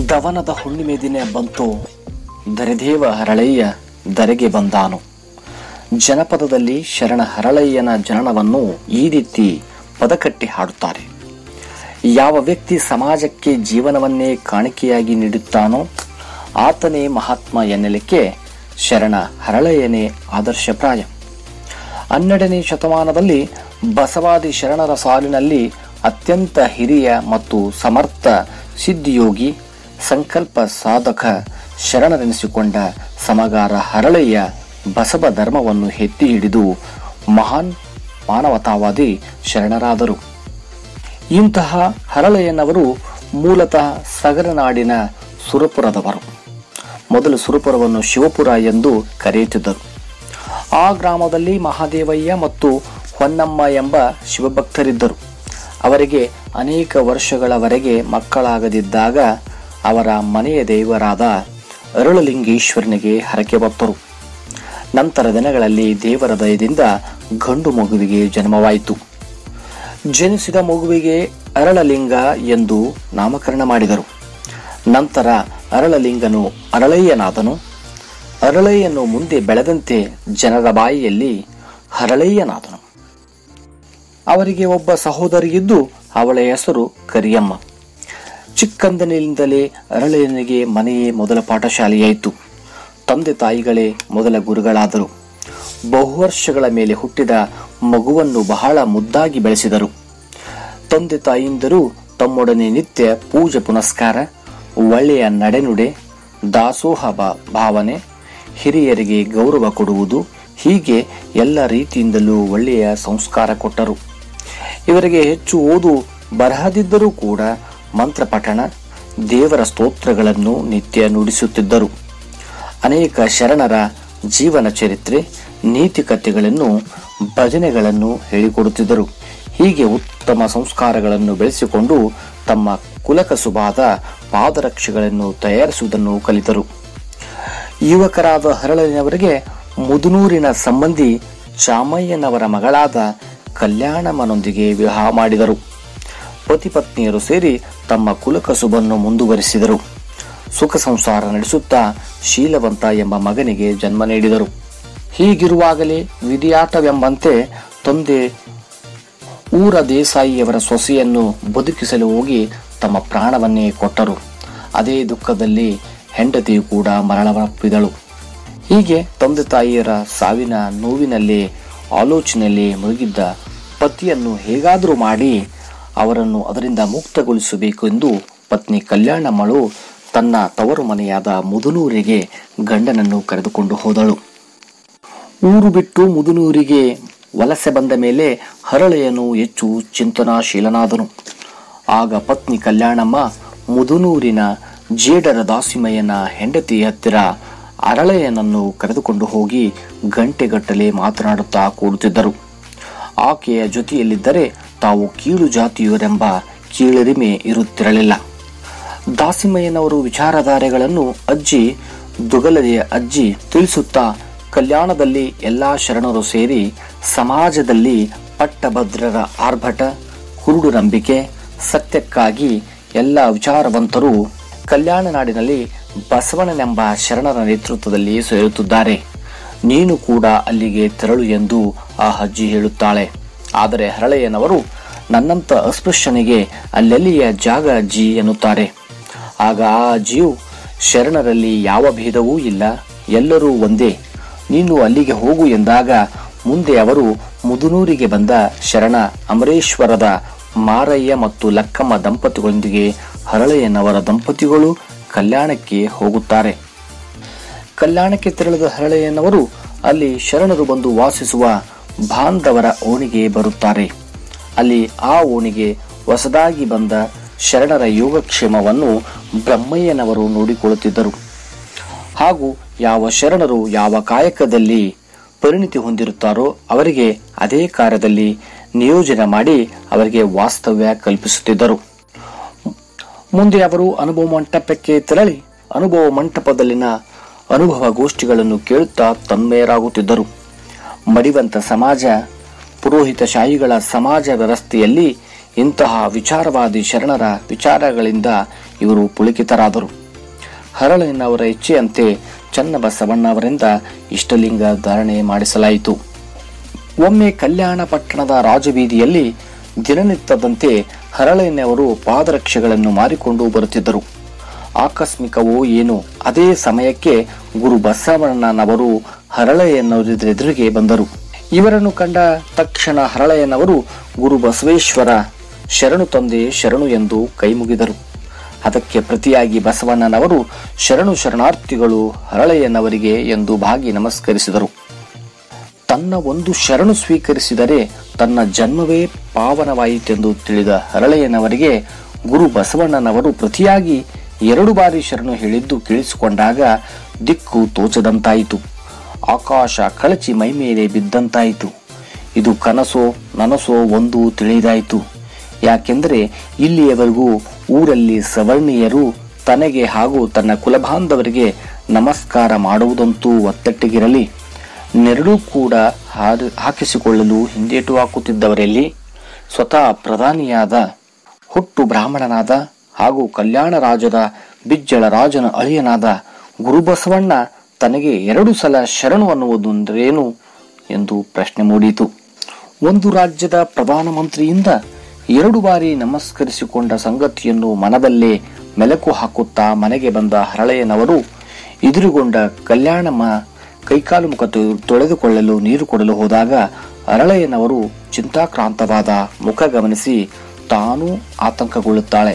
ದವನದ ಹುಣ್ಣಿಮೆ ದಿನ ಬಂತು ದರೆದೇವ ಹರಳಯ್ಯ ಧರೆಗೆ ಬಂದಾನು ಜನಪದದಲ್ಲಿ ಶರಣ ಹರಳಯ್ಯನ ಜನನವನ್ನು ಈ ರೀತಿ ಪದಕಟ್ಟಿ ಹಾಡುತ್ತಾರೆ ಯಾವ ವ್ಯಕ್ತಿ ಸಮಾಜಕ್ಕೆ ಜೀವನವನ್ನೇ ಕಾಣಿಕೆಯಾಗಿ ನೀಡುತ್ತಾನೋ ಆತನೇ ಮಹಾತ್ಮ ಎನ್ನಲಿಕ್ಕೆ ಶರಣ ಹರಳಯ್ಯನೇ ಆದರ್ಶಪ್ರಾಯ ಹನ್ನೆರಡನೇ ಶತಮಾನದಲ್ಲಿ ಬಸವಾದಿ ಶರಣರ ಸಾಲಿನಲ್ಲಿ ಅತ್ಯಂತ ಹಿರಿಯ ಮತ್ತು ಸಮರ್ಥ ಸಿದ್ಧಿಯೋಗಿ ಸಂಕಲ್ಪ ಸಾಧಕ ಶರಣರೆನಿಸಿಕೊಂಡ ಸಮಗಾರ ಹರಳಯ್ಯ ಬಸವ ಧರ್ಮವನ್ನು ಎತ್ತಿ ಹಿಡಿದು ಮಹಾನ್ ಮಾನವತಾವಾದಿ ಶರಣರಾದರು ಇಂತಹ ಹರಳಯ್ಯನವರು ಮೂಲತಃ ಸಗರನಾಡಿನ ಸುರಪುರದವರು ಮೊದಲು ಸುರಪುರವನ್ನು ಶಿವಪುರ ಎಂದು ಕರೆಯುತ್ತಿದ್ದರು ಆ ಗ್ರಾಮದಲ್ಲಿ ಮಹಾದೇವಯ್ಯ ಮತ್ತು ಹೊನ್ನಮ್ಮ ಎಂಬ ಶಿವಭಕ್ತರಿದ್ದರು ಅವರಿಗೆ ಅನೇಕ ವರ್ಷಗಳವರೆಗೆ ಮಕ್ಕಳಾಗದಿದ್ದಾಗ ಅವರ ಮನೆಯ ದೇವರಾದ ಅರಳಲಿಂಗೇಶ್ವರನಿಗೆ ಹರಕೆ ಹೊತ್ತರು ನಂತರ ದಿನಗಳಲ್ಲಿ ದೇವರ ದಯದಿಂದ ಗಂಡು ಮಗುವಿಗೆ ಜನ್ಮವಾಯಿತು ಜನಿಸಿದ ಮಗುವಿಗೆ ಅರಳಲಿಂಗ ಎಂದು ನಾಮಕರಣ ಮಾಡಿದರು ನಂತರ ಅರಳಲಿಂಗನು ಅರಳಯ್ಯನಾದನು ಅರಳಯ್ಯನು ಮುಂದೆ ಬೆಳೆದಂತೆ ಜನರ ಬಾಯಿಯಲ್ಲಿ ಹರಳಯ್ಯನಾದನು ಅವರಿಗೆ ಒಬ್ಬ ಸಹೋದರಿಯಿದ್ದು ಅವಳ ಹೆಸರು ಕರಿಯಮ್ಮ ಚಿಕ್ಕಂದನಿಂದಲೇ ಅರಳಯ್ಯನಿಗೆ ಮನೆಯೇ ಮೊದಲ ಪಾಠಶಾಲೆಯಾಯಿತು ತಂದೆ ತಾಯಿಗಳೇ ಮೊದಲ ಗುರುಗಳಾದರು ಬಹುವರ್ಷಗಳ ಮೇಲೆ ಹುಟ್ಟಿದ ಮಗುವನ್ನು ಬಹಳ ಮುದ್ದಾಗಿ ಬೆಳೆಸಿದರು ತಂದೆ ತಾಯಿಯಿಂದರು ತಮ್ಮೊಡನೆ ನಿತ್ಯ ಪೂಜೆ ಪುನಸ್ಕಾರ ಒಳ್ಳೆಯ ನಡೆನುಡೆ ದಾಸೋಹ ಭಾ- ಭಾವನೆ ಹಿರಿಯರಿಗೆ ಗೌರವ ಕೊಡುವುದು ಹೀಗೆ ಎಲ್ಲ ರೀತಿಯಿಂದಲೂ ಒಳ್ಳೆಯ ಸಂಸ್ಕಾರ ಕೊಟ್ಟರು ಇವರಿಗೆ ಹೆಚ್ಚು ಓದು ಬರಹದಿದ್ದರೂ ಕೂಡ ಮಂತ್ರ ಪಠಣ ದೇವರ ಸ್ತೋತ್ರಗಳನ್ನು ನಿತ್ಯ ನುಡಿಸುತ್ತಿದ್ದರು ಅನೇಕ ಶರಣರ ಜೀವನ ಚರಿತ್ರೆ ನೀತಿ ಕಥೆಗಳನ್ನು ಭಜನೆಗಳನ್ನು ಹೇಳಿಕೊಡುತ್ತಿದ್ದರು ಹೀಗೆ ಉತ್ತಮ ಸಂಸ್ಕಾರಗಳನ್ನು ಬೆಳೆಸಿಕೊಂಡು ತಮ್ಮ ಕುಲಕಸುಬಾದ ಪಾದರಕ್ಷೆಗಳನ್ನು ತಯಾರಿಸುವುದನ್ನು ಕಲಿತರು ಯುವಕರಾದ ಹರಳನವರಿಗೆ ಮುದುನೂರಿನ ಸಂಬಂಧಿ ಚಾಮಯ್ಯನವರ ಮಗಳಾದ ಕಲ್ಯಾಣಮ್ಮನೊಂದಿಗೆ ವಿವಾಹ ಮಾಡಿದರು ಪತಿ ಪತ್ನಿಯರು ಸೇರಿ ತಮ್ಮ ಕುಲಕಸುಬನ್ನು ಮುಂದುವರಿಸಿದರು ಸುಖ ಸಂಸಾರ ನಡೆಸುತ್ತಾ ಶೀಲವಂತ ಎಂಬ ಮಗನಿಗೆ ಜನ್ಮ ನೀಡಿದರು ಹೀಗಿರುವಾಗಲೇ ವಿಧಿಯಾಟವೆಂಬಂತೆ ತಂದೆ ಊರ ದೇಸಾಯಿಯವರ ಸೊಸೆಯನ್ನು ಬದುಕಿಸಲು ಹೋಗಿ ತಮ್ಮ ಪ್ರಾಣವನ್ನೇ ಕೊಟ್ಟರು ಅದೇ ದುಃಖದಲ್ಲಿ ಹೆಂಡತಿಯು ಕೂಡ ಮರಣವಪ್ಪಿದಳು ಹೀಗೆ ತಂದೆ ತಾಯಿಯರ ಸಾವಿನ ನೋವಿನಲ್ಲಿ ಆಲೋಚನೆಯಲ್ಲಿ ಮುಳುಗಿದ್ದ ಪತಿಯನ್ನು ಹೇಗಾದರೂ ಮಾಡಿ ಅವರನ್ನು ಅದರಿಂದ ಮುಕ್ತಗೊಳಿಸಬೇಕು ಎಂದು ಪತ್ನಿ ಕಲ್ಯಾಣಮ್ಮಳು ತನ್ನ ತವರು ಮನೆಯಾದ ಮುದುನೂರಿಗೆ ಗಂಡನನ್ನು ಕರೆದುಕೊಂಡು ಹೋದಳು ಊರು ಬಿಟ್ಟು ಮುದುನೂರಿಗೆ ವಲಸೆ ಬಂದ ಮೇಲೆ ಹರಳೆಯನು ಹೆಚ್ಚು ಚಿಂತನಾಶೀಲನಾದನು ಆಗ ಪತ್ನಿ ಕಲ್ಯಾಣಮ್ಮ ಮುದುನೂರಿನ ಜೇಡರ ದಾಸಿಮಯ್ಯನ ಹೆಂಡತಿ ಹತ್ತಿರ ಅರಳೆಯನನ್ನು ಕರೆದುಕೊಂಡು ಹೋಗಿ ಗಂಟೆಗಟ್ಟಲೆ ಮಾತನಾಡುತ್ತಾ ಕೂಡುತ್ತಿದ್ದರು ಆಕೆಯ ಜೊತೆಯಲ್ಲಿದ್ದರೆ ತಾವು ಕೀಳು ಜಾತಿಯವರೆಂಬ ಕೀಳರಿಮೆ ಇರುತ್ತಿರಲಿಲ್ಲ ದಾಸಿಮಯ್ಯನವರು ವಿಚಾರಧಾರೆಗಳನ್ನು ಅಜ್ಜಿ ದುಗಲದೆಯ ಅಜ್ಜಿ ತಿಳಿಸುತ್ತಾ ಕಲ್ಯಾಣದಲ್ಲಿ ಎಲ್ಲಾ ಶರಣರು ಸೇರಿ ಸಮಾಜದಲ್ಲಿ ಪಟ್ಟಭದ್ರರ ಆರ್ಭಟ ಕುರುಡು ನಂಬಿಕೆ ಸತ್ಯಕ್ಕಾಗಿ ಎಲ್ಲ ವಿಚಾರವಂತರು ಕಲ್ಯಾಣ ನಾಡಿನಲ್ಲಿ ಬಸವಣ್ಣನೆಂಬ ಶರಣರ ನೇತೃತ್ವದಲ್ಲಿ ಸೇರುತ್ತಿದ್ದಾರೆ ನೀನು ಕೂಡ ಅಲ್ಲಿಗೆ ತೆರಳು ಎಂದು ಆ ಅಜ್ಜಿ ಹೇಳುತ್ತಾಳೆ ಆದರೆ ಹರಳೆಯನವರು ನನ್ನಂತ ಅಸ್ಪೃಶ್ಯನಿಗೆ ಅಲ್ಲೆಲ್ಲಿಯ ಜಾಗ ಅಜ್ಜಿ ಎನ್ನುತ್ತಾರೆ ಆಗ ಆ ಅಜ್ಜಿಯು ಶರಣರಲ್ಲಿ ಯಾವ ಭೇದವೂ ಇಲ್ಲ ಎಲ್ಲರೂ ಒಂದೇ ನೀನು ಅಲ್ಲಿಗೆ ಹೋಗು ಎಂದಾಗ ಮುಂದೆ ಅವರು ಮುದುನೂರಿಗೆ ಬಂದ ಶರಣ ಅಮರೇಶ್ವರದ ಮಾರಯ್ಯ ಮತ್ತು ಲಕ್ಕಮ್ಮ ದಂಪತಿಗಳೊಂದಿಗೆ ಹರಳೆಯನವರ ದಂಪತಿಗಳು ಕಲ್ಯಾಣಕ್ಕೆ ಹೋಗುತ್ತಾರೆ ಕಲ್ಯಾಣಕ್ಕೆ ತೆರಳಿದ ಹರಳೆಯನವರು ಅಲ್ಲಿ ಶರಣರು ಬಂದು ವಾಸಿಸುವ ಬಾಂಧವರ ಓಣಿಗೆ ಬರುತ್ತಾರೆ ಅಲ್ಲಿ ಆ ಓಣಿಗೆ ಹೊಸದಾಗಿ ಬಂದ ಶರಣರ ಯೋಗಕ್ಷೇಮವನ್ನು ಬ್ರಹ್ಮಯ್ಯನವರು ನೋಡಿಕೊಳ್ಳುತ್ತಿದ್ದರು ಹಾಗೂ ಯಾವ ಶರಣರು ಯಾವ ಕಾಯಕದಲ್ಲಿ ಪರಿಣಿತಿ ಹೊಂದಿರುತ್ತಾರೋ ಅವರಿಗೆ ಅದೇ ಕಾರ್ಯದಲ್ಲಿ ನಿಯೋಜನೆ ಮಾಡಿ ಅವರಿಗೆ ವಾಸ್ತವ್ಯ ಕಲ್ಪಿಸುತ್ತಿದ್ದರು ಮುಂದೆ ಅವರು ಅನುಭವ ಮಂಟಪಕ್ಕೆ ತೆರಳಿ ಅನುಭವ ಮಂಟಪದಲ್ಲಿನ ಅನುಭವ ಗೋಷ್ಠಿಗಳನ್ನು ಕೇಳುತ್ತಾ ತನ್ಮಯರಾಗುತ್ತಿದ್ದರು ಮಡಿವಂತ ಸಮಾಜ ಪುರೋಹಿತ ಶಾಹಿಗಳ ಸಮಾಜ ವ್ಯವಸ್ಥೆಯಲ್ಲಿ ಇಂತಹ ವಿಚಾರವಾದಿ ಶರಣರ ವಿಚಾರಗಳಿಂದ ಇವರು ಪುಳಕಿತರಾದರು ಹರಳಯ್ಯನವರ ಇಚ್ಛೆಯಂತೆ ಚನ್ನಬಸವಣ್ಣ ಅವರಿಂದ ಇಷ್ಟಲಿಂಗ ಧಾರಣೆ ಮಾಡಿಸಲಾಯಿತು ಒಮ್ಮೆ ಕಲ್ಯಾಣ ಪಟ್ಟಣದ ರಾಜಬೀದಿಯಲ್ಲಿ ದಿನನಿತ್ಯದಂತೆ ಹರಳಯ್ಯನವರು ಪಾದರಕ್ಷೆಗಳನ್ನು ಮಾರಿಕೊಂಡು ಬರುತ್ತಿದ್ದರು ಆಕಸ್ಮಿಕವೋ ಏನು ಅದೇ ಸಮಯಕ್ಕೆ ಗುರು ಬಸವಣ್ಣನವರು ಹರಳಯ್ಯನವರೆದುರಿಗೆ ಬಂದರು ಇವರನ್ನು ಕಂಡ ತಕ್ಷಣ ಹರಳಯ್ಯನವರು ಗುರು ಬಸವೇಶ್ವರ ಶರಣು ತಂದೆ ಶರಣು ಎಂದು ಕೈಮುಗಿದರು ಅದಕ್ಕೆ ಪ್ರತಿಯಾಗಿ ಬಸವಣ್ಣನವರು ಶರಣು ಶರಣಾರ್ಥಿಗಳು ಹರಳಯ್ಯನವರಿಗೆ ಎಂದು ಭಾಗಿ ನಮಸ್ಕರಿಸಿದರು ತನ್ನ ಒಂದು ಶರಣು ಸ್ವೀಕರಿಸಿದರೆ ತನ್ನ ಜನ್ಮವೇ ಪಾವನವಾಯಿತೆಂದು ತಿಳಿದ ಹರಳಯ್ಯನವರಿಗೆ ಗುರು ಬಸವಣ್ಣನವರು ಪ್ರತಿಯಾಗಿ ಎರಡು ಬಾರಿ ಶರಣು ಹೇಳಿದ್ದು ಕೇಳಿಸಿಕೊಂಡಾಗ ದಿಕ್ಕು ತೋಚದಂತಾಯಿತು ಆಕಾಶ ಕಳಚಿ ಮೈಮೇಲೆ ಬಿದ್ದಂತಾಯಿತು ಇದು ಕನಸೋ ನನಸೋ ಒಂದು ತಿಳಿದಾಯಿತು ಯಾಕೆಂದರೆ ಇಲ್ಲಿಯವರೆಗೂ ಊರಲ್ಲಿ ಸವರ್ಣೀಯರು ತನಗೆ ಹಾಗೂ ತನ್ನ ಕುಲಬಾಂಧವರಿಗೆ ನಮಸ್ಕಾರ ಮಾಡುವುದಂತೂ ಒತ್ತಟ್ಟಿಗಿರಲಿ ನೆರಳು ಕೂಡ ಹಾರು- ಹಾಕಿಸಿಕೊಳ್ಳಲು ಹಿಂದೇಟು ಹಾಕುತ್ತಿದ್ದವರಲ್ಲಿ ಸ್ವತಃ ಪ್ರಧಾನಿಯಾದ ಹುಟ್ಟು ಬ್ರಾಹ್ಮಣನಾದ ಹಾಗೂ ಕಲ್ಯಾಣ ರಾಜದ ಬಿಜ್ಜಳ ರಾಜನ ಅಳಿಯನಾದ ಗುರುಬಸವಣ್ಣ ತನಗೆ ಎರಡು ಸಲ ಶರಣು ಅನ್ನುವುದೆಂದರೇನು ಎಂದು ಪ್ರಶ್ನೆ ಮೂಡಿತು ಒಂದು ರಾಜ್ಯದ ಪ್ರಧಾನಮಂತ್ರಿಯಿಂದ ಎರಡು ಬಾರಿ ನಮಸ್ಕರಿಸಿಕೊಂಡ ಸಂಗತಿಯನ್ನು ಮನದಲ್ಲೇ ಮೆಲಕು ಹಾಕುತ್ತಾ ಮನೆಗೆ ಬಂದ ಹರಳೆಯನವರು ಎದುರುಗೊಂಡ ಕಲ್ಯಾಣಮ್ಮ ಕೈಕಾಲು ಮುಖ ತೊಳೆ- ತೊಳೆದುಕೊಳ್ಳಲು ನೀರು ಕೊಡಲು ಹೋದಾಗ ಅರಳೆಯನವರು ಚಿಂತಾಕ್ರಾಂತವಾದ ಮುಖ ಗಮನಿಸಿ ತಾನೂ ಆತಂಕಗೊಳ್ಳುತ್ತಾಳೆ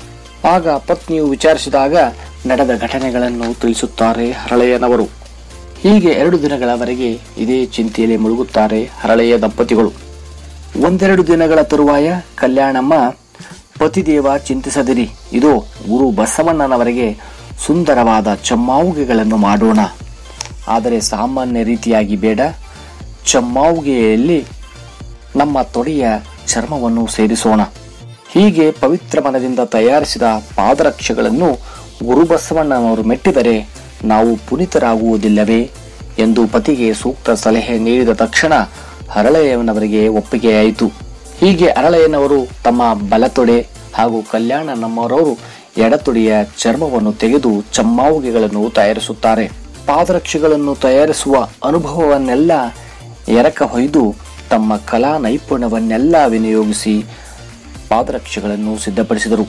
ಆಗ ಪತ್ನಿಯು ವಿಚಾರಿಸಿದಾಗ ನಡೆದ ಘಟನೆಗಳನ್ನು ತಿಳಿಸುತ್ತಾರೆ ಹರಳೆಯನವರು ಹೀಗೆ ಎರಡು ದಿನಗಳವರೆಗೆ ಇದೇ ಚಿಂತೆಯಲ್ಲಿ ಮುಳುಗುತ್ತಾರೆ ಹರಳೆಯ ದಂಪತಿಗಳು ಒಂದೆರಡು ದಿನಗಳ ತರುವಾಯ ಕಲ್ಯಾಣಮ್ಮ ಪತಿದೇವ ಚಿಂತಿಸದಿರಿ ಇದು ಗುರು ಬಸವಣ್ಣನವರಿಗೆ ಸುಂದರವಾದ ಚಮ್ಮಾವುಗೆಗಳನ್ನು ಮಾಡೋಣ ಆದರೆ ಸಾಮಾನ್ಯ ರೀತಿಯಾಗಿ ಬೇಡ ಚಮ್ಮಾವುಗೆಯಲ್ಲಿ ನಮ್ಮ ತೊಡೆಯ ಚರ್ಮವನ್ನು ಸೇರಿಸೋಣ ಹೀಗೆ ಪವಿತ್ರ ಮನದಿಂದ ತಯಾರಿಸಿದ ಪಾದರಕ್ಷೆಗಳನ್ನು ಗುರುಬಸವಣ್ಣನವರು ಮೆಟ್ಟಿದರೆ ನಾವು ಪುನೀತರಾಗುವುದಿಲ್ಲವೇ ಎಂದು ಪತಿಗೆ ಸೂಕ್ತ ಸಲಹೆ ನೀಡಿದ ತಕ್ಷಣ ಹರಳೆಯನವರಿಗೆ ಒಪ್ಪಿಗೆಯಾಯಿತು ಹೀಗೆ ಅರಳೆಯನವರು ತಮ್ಮ ಬಲತೊಡೆ ಹಾಗೂ ಕಲ್ಯಾಣ ನಮ್ಮವರವರು ಎಡತೊಡೆಯ ಚರ್ಮವನ್ನು ತೆಗೆದು ಚಮ್ಮಾವುಗೆಗಳನ್ನು ತಯಾರಿಸುತ್ತಾರೆ ಪಾದರಕ್ಷೆಗಳನ್ನು ತಯಾರಿಸುವ ಅನುಭವವನ್ನೆಲ್ಲ ಎರಕ ಹೊಯ್ದು ತಮ್ಮ ಕಲಾ ನೈಪುಣ್ಯವನ್ನೆಲ್ಲ ವಿನಿಯೋಗಿಸಿ ಪಾದರಕ್ಷೆಗಳನ್ನು ಸಿದ್ಧಪಡಿಸಿದರು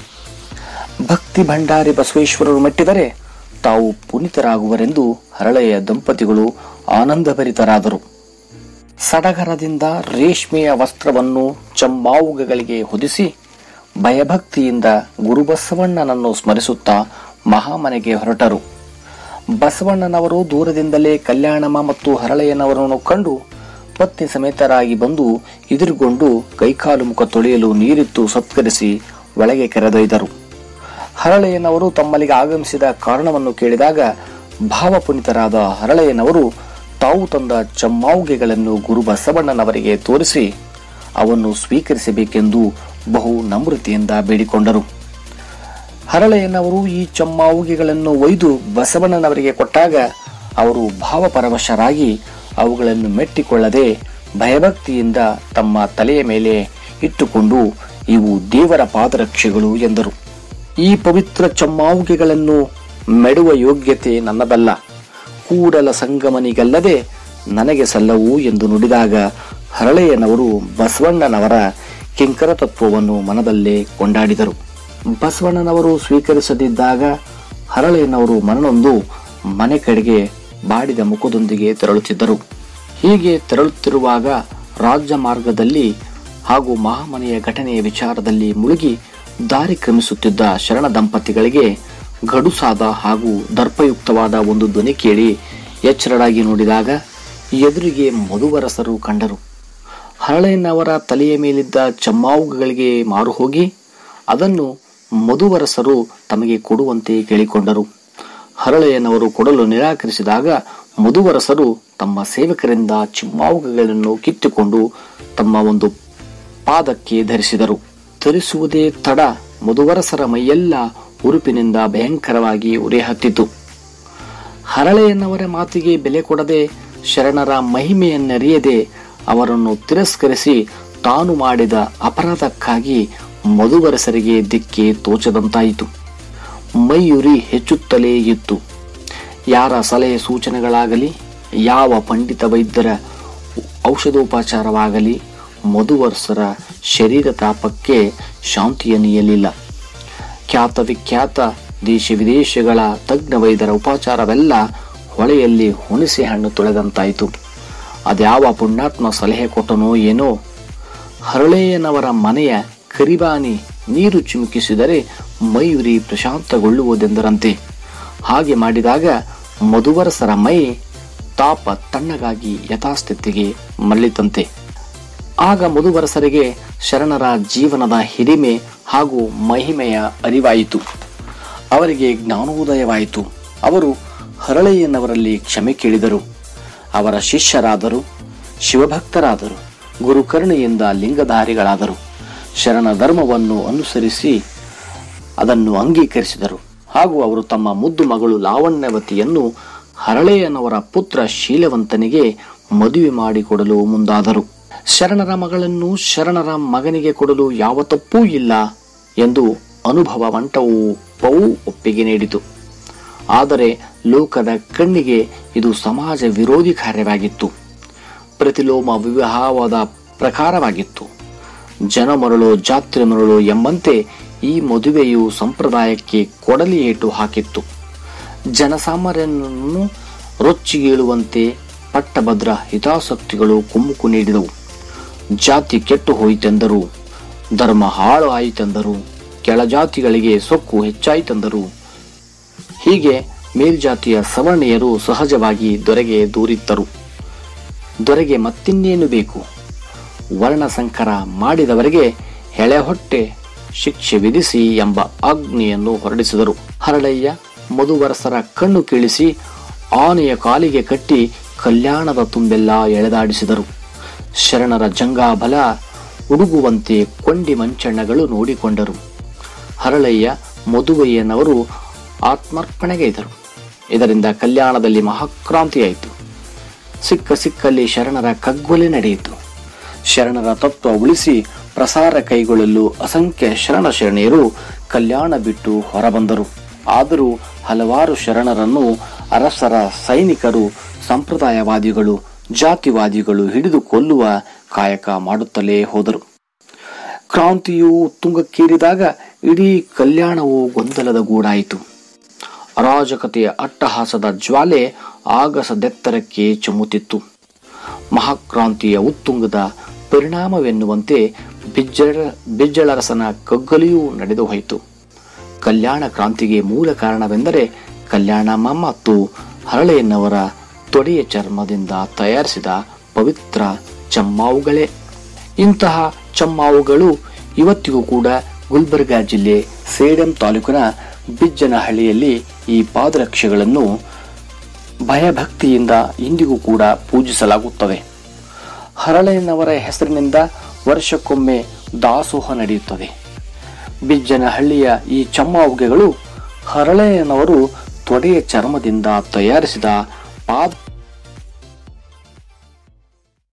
ಭಕ್ತಿ ಭಂಡಾರಿ ಬಸವೇಶ್ವರರು ಮೆಟ್ಟಿದರೆ ತಾವು ಪುನೀತರಾಗುವರೆಂದು ಹರಳೆಯ ದಂಪತಿಗಳು ಆನಂದಭರಿತರಾದರು ಸಡಗರದಿಂದ ರೇಷ್ಮೆಯ ವಸ್ತ್ರವನ್ನು ಚಂಬಾವುಗಳಿಗೆ ಹೊದಿಸಿ ಭಯಭಕ್ತಿಯಿಂದ ಗುರುಬಸವಣ್ಣನನ್ನು ಸ್ಮರಿಸುತ್ತಾ ಮಹಾಮನೆಗೆ ಹೊರಟರು ಬಸವಣ್ಣನವರು ದೂರದಿಂದಲೇ ಕಲ್ಯಾಣಮ್ಮ ಮತ್ತು ಹರಳೆಯನವರನ್ನು ಕಂಡು ಪತ್ನಿ ಸಮೇತರಾಗಿ ಬಂದು ಎದುರುಗೊಂಡು ಕೈಕಾಲು ಮುಖ ತೊಳೆಯಲು ನೀರಿತ್ತು ಸತ್ಕರಿಸಿ ಒಳಗೆ ಕರೆದೊಯ್ದರು ಹರಳೆಯನವರು ತಮ್ಮಲ್ಲಿಗೆ ಆಗಮಿಸಿದ ಕಾರಣವನ್ನು ಕೇಳಿದಾಗ ಭಾವಪುನಿತರಾದ ಹರಳೆಯನವರು ತಾವು ತಂದ ಚಮ್ಮಾವುಗೆಗಳನ್ನು ಗುರು ಬಸವಣ್ಣನವರಿಗೆ ತೋರಿಸಿ ಅವನ್ನು ಸ್ವೀಕರಿಸಬೇಕೆಂದು ಬಹು ನಮ್ರತೆಯಿಂದ ಬೇಡಿಕೊಂಡರು ಹರಳೆಯನವರು ಈ ಚಮ್ಮಾವುಗೆಗಳನ್ನು ಒಯ್ದು ಬಸವಣ್ಣನವರಿಗೆ ಕೊಟ್ಟಾಗ ಅವರು ಭಾವಪರವಶರಾಗಿ ಅವುಗಳನ್ನು ಮೆಟ್ಟಿಕೊಳ್ಳದೆ ಭಯಭಕ್ತಿಯಿಂದ ತಮ್ಮ ತಲೆಯ ಮೇಲೆ ಇಟ್ಟುಕೊಂಡು ಇವು ದೇವರ ಪಾದರಕ್ಷೆಗಳು ಎಂದರು ಈ ಪವಿತ್ರ ಚಮ್ಮಾವುಗೆಗಳನ್ನು ಮೆಡುವ ಯೋಗ್ಯತೆ ನನ್ನದಲ್ಲ ಕೂಡಲ ಸಂಗಮನಿಗಲ್ಲದೆ ನನಗೆ ಸಲ್ಲವು ಎಂದು ನುಡಿದಾಗ ಹರಳೆಯನವರು ಬಸವಣ್ಣನವರ ಕಿಂಕರ ತತ್ವವನ್ನು ಮನದಲ್ಲೇ ಕೊಂಡಾಡಿದರು ಬಸವಣ್ಣನವರು ಸ್ವೀಕರಿಸದಿದ್ದಾಗ ಹರಳೆಯನವರು ಮನನೊಂದು ಮನೆ ಕಡೆಗೆ ಬಾಡಿದ ಮುಖದೊಂದಿಗೆ ತೆರಳುತ್ತಿದ್ದರು ಹೀಗೆ ತೆರಳುತ್ತಿರುವಾಗ ರಾಜ್ಯ ಮಾರ್ಗದಲ್ಲಿ ಹಾಗೂ ಮಹಾಮನೆಯ ಘಟನೆಯ ವಿಚಾರದಲ್ಲಿ ಮುಳುಗಿ ದಾರಿ ಕ್ರಮಿಸುತ್ತಿದ್ದ ಶರಣ ದಂಪತಿಗಳಿಗೆ ಗಡುಸಾದ ಹಾಗೂ ದರ್ಪಯುಕ್ತವಾದ ಒಂದು ಧ್ವನಿ ಕೇಳಿ ಎಚ್ಚರಡಾಗಿ ನೋಡಿದಾಗ ಎದುರಿಗೆ ಮಧುವರಸರು ಕಂಡರು ಹರಳೆಯನವರ ತಲೆಯ ಮೇಲಿದ್ದ ಚಮ್ಮಾವುಗಳಿಗೆ ಮಾರು ಹೋಗಿ ಅದನ್ನು ಮಧುವರಸರು ತಮಗೆ ಕೊಡುವಂತೆ ಕೇಳಿಕೊಂಡರು ಹರಳೆಯನವರು ಕೊಡಲು ನಿರಾಕರಿಸಿದಾಗ ಮಧುವರಸರು ತಮ್ಮ ಸೇವಕರಿಂದ ಚಿಮ್ಮಾವುಗಳನ್ನು ಕಿತ್ತುಕೊಂಡು ತಮ್ಮ ಒಂದು ಪಾದಕ್ಕೆ ಧರಿಸಿದರು ಧರಿಸುವುದೇ ತಡ ಮಧುವರಸರ ಮೈಯೆಲ್ಲ ಉರುಪಿನಿಂದ ಭಯಂಕರವಾಗಿ ಉರಿ ಹತ್ತಿತು ಹರಳೆಯನ್ನವರ ಮಾತಿಗೆ ಬೆಲೆ ಕೊಡದೆ ಶರಣರ ಮಹಿಮೆಯನ್ನರಿಯದೆ ಅವರನ್ನು ತಿರಸ್ಕರಿಸಿ ತಾನು ಮಾಡಿದ ಅಪರಾಧಕ್ಕಾಗಿ ಮಧುವರಸರಿಗೆ ದಿಕ್ಕೆ ತೋಚದಂತಾಯಿತು ಮೈಯುರಿ ಹೆಚ್ಚುತ್ತಲೇ ಇತ್ತು ಯಾರ ಸಲಹೆ ಸೂಚನೆಗಳಾಗಲಿ ಯಾವ ಪಂಡಿತ ವೈದ್ಯರ ಔಷಧೋಪಚಾರವಾಗಲಿ ಮಧುವರ್ಸರ ಶರೀರ ತಾಪಕ್ಕೆ ಶಾಂತಿಯ ನೀಯಲಿಲ್ಲ ಖ್ಯಾತ ವಿಖ್ಯಾತ ದೇಶ ವಿದೇಶಗಳ ತಜ್ಞ ವೈದ್ಯರ ಉಪಚಾರವೆಲ್ಲ ಹೊಳೆಯಲ್ಲಿ ಹುಣಸೆ ಹಣ್ಣು ತೊಳೆದಂತಾಯಿತು ಅದ್ಯಾವ ಪುಣ್ಯಾತ್ಮ ಸಲಹೆ ಕೊಟ್ಟನೋ ಏನೋ ಹರಳೆಯನವರ ಮನೆಯ ಕರಿಬಾನಿ ನೀರು ಚಿಮುಕಿಸಿದರೆ ಮಯೂರಿ ಪ್ರಶಾಂತಗೊಳ್ಳುವುದೆಂದರಂತೆ ಹಾಗೆ ಮಾಡಿದಾಗ ಮಧುವರಸರ ಮೈ ತಾಪ ತಣ್ಣಗಾಗಿ ಯಥಾಸ್ಥಿತಿಗೆ ಮರಳಿತಂತೆ ಆಗ ಮಧುವರಸರಿಗೆ ಶರಣರ ಜೀವನದ ಹಿರಿಮೆ ಹಾಗೂ ಮಹಿಮೆಯ ಅರಿವಾಯಿತು ಅವರಿಗೆ ಜ್ಞಾನೋದಯವಾಯಿತು ಅವರು ಹರಳೆಯನ್ನವರಲ್ಲಿ ಕ್ಷಮೆ ಕೇಳಿದರು ಅವರ ಶಿಷ್ಯರಾದರು ಶಿವಭಕ್ತರಾದರು ಗುರುಕರುಣೆಯಿಂದ ಲಿಂಗಧಾರಿಗಳಾದರು ಶರಣ ಧರ್ಮವನ್ನು ಅನುಸರಿಸಿ ಅದನ್ನು ಅಂಗೀಕರಿಸಿದರು ಹಾಗೂ ಅವರು ತಮ್ಮ ಮುದ್ದು ಮಗಳು ಲಾವಣ್ಯವತಿಯನ್ನು ಹರಳೆಯನವರ ಪುತ್ರ ಶೀಲವಂತನಿಗೆ ಮದುವೆ ಮಾಡಿಕೊಡಲು ಮುಂದಾದರು ಶರಣರ ಮಗಳನ್ನು ಶರಣರ ಮಗನಿಗೆ ಕೊಡಲು ಯಾವ ತಪ್ಪೂ ಇಲ್ಲ ಎಂದು ಅನುಭವ ಮಂಟಪವು ಒಪ್ಪಿಗೆ ನೀಡಿತು ಆದರೆ ಲೋಕದ ಕಣ್ಣಿಗೆ ಇದು ಸಮಾಜ ವಿರೋಧಿ ಕಾರ್ಯವಾಗಿತ್ತು ಪ್ರತಿಲೋಮ ವಿವಾಹವಾದ ಪ್ರಕಾರವಾಗಿತ್ತು ಜನ ಮರಳು ಜಾತ್ರೆ ಮರಳು ಎಂಬಂತೆ ಈ ಮದುವೆಯು ಸಂಪ್ರದಾಯಕ್ಕೆ ಕೊಡಲಿ ಏಟು ಹಾಕಿತ್ತು ಜನಸಾಮಾನ್ಯನನ್ನು ರೊಚ್ಚಿಗೇಳುವಂತೆ ಪಟ್ಟಭದ್ರ ಹಿತಾಸಕ್ತಿಗಳು ಕುಮ್ಮುಕು ನೀಡಿದವು ಜಾತಿ ಕೆಟ್ಟು ಹೋಯಿತೆಂದರು ಧರ್ಮ ಹಾಳು ಆಯಿತೆಂದರು ಕೆಳಜಾತಿಗಳಿಗೆ ಸೊಕ್ಕು ಹೆಚ್ಚಾಯಿತೆಂದರು ಹೀಗೆ ಮೇಲ್ಜಾತಿಯ ಸವರ್ಣೀಯರು ಸಹಜವಾಗಿ ದೊರೆಗೆ ದೂರಿತ್ತರು ದೊರೆಗೆ ಮತ್ತಿನ್ನೇನು ಬೇಕು ವರ್ಣ ಸಂಕರ ಮಾಡಿದವರಿಗೆ ಹೆಳೆಹೊಟ್ಟೆ ಶಿಕ್ಷೆ ವಿಧಿಸಿ ಎಂಬ ಆಜ್ಞೆಯನ್ನು ಹೊರಡಿಸಿದರು ಹರಳಯ್ಯ ಮಧುವರಸರ ಕಣ್ಣು ಕೀಳಿಸಿ ಆನೆಯ ಕಾಲಿಗೆ ಕಟ್ಟಿ ಕಲ್ಯಾಣದ ತುಂಬೆಲ್ಲ ಎಳೆದಾಡಿಸಿದರು ಶರಣರ ಜಂಗಾಬಲ ಉಡುಗುವಂತೆ ಕೊಂಡಿ ಮಂಚಣ್ಣಗಳು ನೋಡಿಕೊಂಡರು ಹರಳಯ್ಯ ಮಧುವಯ್ಯನವರು ಆತ್ಮಾರ್ಪಣೆಗೈದರು ಇದರಿಂದ ಕಲ್ಯಾಣದಲ್ಲಿ ಮಹಾಕ್ರಾಂತಿಯಾಯಿತು ಸಿಕ್ಕ ಸಿಕ್ಕಲ್ಲಿ ಶರಣರ ಕಗ್ಗೊಲೆ ನಡೆಯಿತು ಶರಣರ ತತ್ವ ಉಳಿಸಿ ಪ್ರಸಾರ ಕೈಗೊಳ್ಳಲು ಅಸಂಖ್ಯ ಶರಣ ಶರಣೆಯರು ಕಲ್ಯಾಣ ಬಿಟ್ಟು ಹೊರಬಂದರು ಆದರೂ ಹಲವಾರು ಶರಣರನ್ನು ಅರಸರ ಸೈನಿಕರು ಸಂಪ್ರದಾಯವಾದಿಗಳು ಜಾತಿವಾದಿಗಳು ಹಿಡಿದು ಕೊಲ್ಲುವ ಕಾಯಕ ಮಾಡುತ್ತಲೇ ಹೋದರು ಕ್ರಾಂತಿಯು ಉತ್ತುಂಗಕ್ಕೇರಿದಾಗ ಇಡೀ ಕಲ್ಯಾಣವು ಗೊಂದಲದ ಗೂಡಾಯಿತು ಅರಾಜಕತೆಯ ಅಟ್ಟಹಾಸದ ಜ್ವಾಲೆ ಆಗಸದೆತ್ತರಕ್ಕೆ ಚುಮ್ಮುತ್ತಿತ್ತು ಮಹಾಕ್ರಾಂತಿಯ ಉತ್ತುಂಗದ ಪರಿಣಾಮವೆನ್ನುವಂತೆ ಬಿಜ್ಜಳ ಬಿಜ್ಜಳರಸನ ಕಗ್ಗಲಿಯೂ ನಡೆದು ಹೋಯಿತು ಕಲ್ಯಾಣ ಕ್ರಾಂತಿಗೆ ಮೂಲ ಕಾರಣವೆಂದರೆ ಕಲ್ಯಾಣಮ್ಮ ಮತ್ತು ಹರಳೆಯನ್ನವರ ತೊಡೆಯ ಚರ್ಮದಿಂದ ತಯಾರಿಸಿದ ಪವಿತ್ರ ಚಮ್ಮಾವುಗಳೇ ಇಂತಹ ಚಮ್ಮಾವುಗಳು ಇವತ್ತಿಗೂ ಕೂಡ ಗುಲ್ಬರ್ಗಾ ಜಿಲ್ಲೆ ಸೇಡಂ ತಾಲೂಕಿನ ಬಿಜ್ಜನಹಳ್ಳಿಯಲ್ಲಿ ಈ ಪಾದರಕ್ಷೆಗಳನ್ನು ಭಯಭಕ್ತಿಯಿಂದ ಇಂದಿಗೂ ಕೂಡ ಪೂಜಿಸಲಾಗುತ್ತದೆ ಹರಳೆಯನವರ ಹೆಸರಿನಿಂದ ವರ್ಷಕ್ಕೊಮ್ಮೆ ದಾಸೋಹ ನಡೆಯುತ್ತದೆ ಬಿಜ್ಜನಹಳ್ಳಿಯ ಈ ಚಮ್ಮಾವುಗೆಗಳು ಹರಳೆಯನವರು ತೊಡೆಯ ಚರ್ಮದಿಂದ ತಯಾರಿಸಿದ ಪಾದ